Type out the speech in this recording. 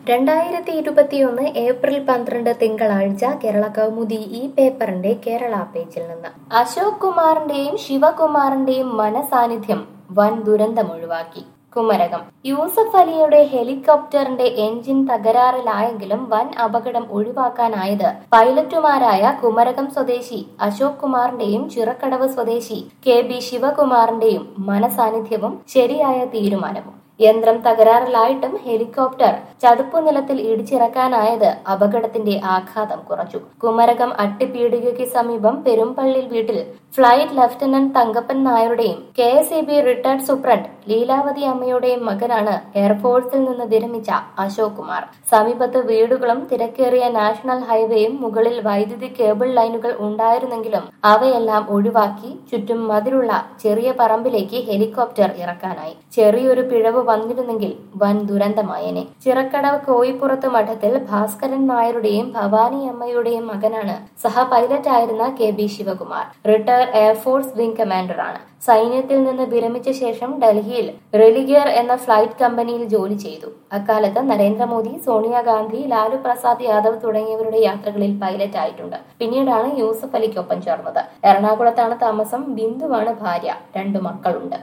രണ്ടായിരത്തി ഇരുപത്തിയൊന്ന് ഏപ്രിൽ പന്ത്രണ്ട് തിങ്കളാഴ്ച കേരള കൗമുദി ഈ പേപ്പറിന്റെ കേരള പേജിൽ നിന്ന് അശോക് കുമാറിന്റെയും ശിവകുമാറിന്റെയും മനസാന്നിധ്യം വൻ ദുരന്തമൊഴിവാക്കി കുമരകം യൂസഫ് അലിയുടെ ഹെലികോപ്റ്ററിന്റെ എഞ്ചിൻ തകരാറിലായെങ്കിലും വൻ അപകടം ഒഴിവാക്കാനായത് പൈലറ്റുമാരായ കുമരകം സ്വദേശി അശോക് കുമാറിന്റെയും ചിറക്കടവ് സ്വദേശി കെ ബി ശിവകുമാറിന്റെയും മനസാന്നിധ്യവും ശരിയായ തീരുമാനവും യന്ത്രം തകരാറിലായിട്ടും ഹെലികോപ്റ്റർ ചതുപ്പുനിലത്തിൽ ഇടിച്ചിറക്കാനായത് അപകടത്തിന്റെ ആഘാതം കുറച്ചു കുമരകം അട്ടിപ്പീടികയ്ക്ക് സമീപം പെരുമ്പള്ളിൽ വീട്ടിൽ ഫ്ലൈറ്റ് ലഫ്റ്റനന്റ് തങ്കപ്പൻ നായരുടെയും K S E B retired superintendent Leelavathi അമ്മയുടെയും മകനാണ് എയർഫോഴ്സിൽ നിന്ന് വിരമിച്ച അശോക് കുമാർ സമീപത്ത് വീടുകളും തിരക്കേറിയ നാഷണൽ ഹൈവേയും മുകളിൽ വൈദ്യുതി കേബിൾ ലൈനുകൾ ഉണ്ടായിരുന്നെങ്കിലും അവയെല്ലാം ഒഴിവാക്കി ചുറ്റും മതിലുള്ള ചെറിയ പറമ്പിലേക്ക് ഹെലികോപ്റ്റർ ഇറക്കാനായി ചെറിയൊരു പിഴവ് വന്നിരുന്നെങ്കിൽ വൻ ദുരന്തമായേനെ ചിറക്കടവ് കോയിപ്പുറത്ത് മഠത്തിൽ ഭാസ്കരൻ നായരുടെയും ഭവാനി അമ്മയുടെയും മകനാണ് സഹ പൈലറ്റായിരുന്ന K B Sivakumar retire air force wing കമാൻഡറാണ് സൈന്യത്തിൽ നിന്ന് വിരമിച്ച ശേഷം ഡൽഹിയിൽ റെലിഗിയർ എന്ന ഫ്ലൈറ്റ് കമ്പനിയിൽ ജോലി ചെയ്തു അക്കാലത്ത് നരേന്ദ്രമോദി സോണിയാഗാന്ധി ലാലു പ്രസാദ് യാദവ് തുടങ്ങിയവരുടെ യാത്രകളിൽ പൈലറ്റ് ആയിട്ടുണ്ട് പിന്നീടാണ് യൂസഫ് അലിക്കൊപ്പം ചേർന്നത് എറണാകുളത്താണ് താമസം ബിന്ദുവാണ് ഭാര്യ രണ്ടു മക്കളുണ്ട്